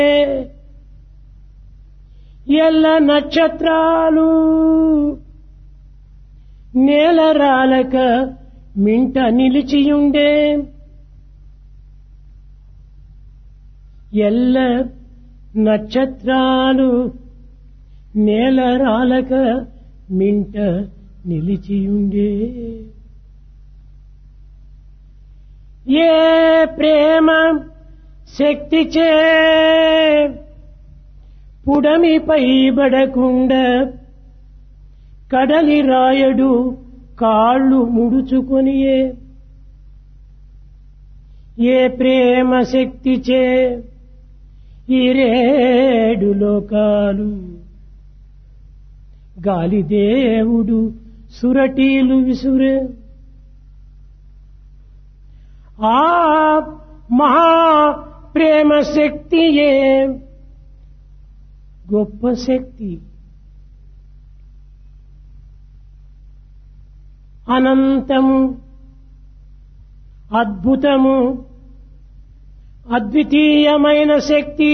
ఎల్ల నక్షత్రాలు నేల రాలక మింట నిలిచియుండే ఎల్ల నక్షత్రాలు నేల రాలక మింట నిలిచియుండే ఏ ప్రేమ శక్తిచే పుడమిపై బడకుండ కడలి రాయడు కాళ్ళు ముడుచుకొనియే ఏ ప్రేమ శక్తిచే ఈ రేడు లోకాలు గాలిదేవుడు సురటీలు విసురే ఆ మహా ప్రేమ శక్తియే గొప్ప శక్తి అనంతము అద్భుతము అద్వితీయమైన శక్తి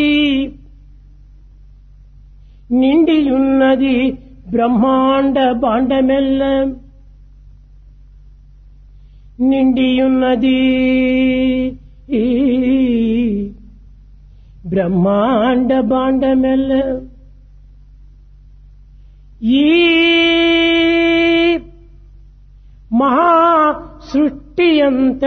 నిండియున్నది బ్రహ్మాండ బాండమెల్ల నిండియున్నది బ్రహ్మాండ బాండమెల్ల ఈ మహా సృష్టి అంత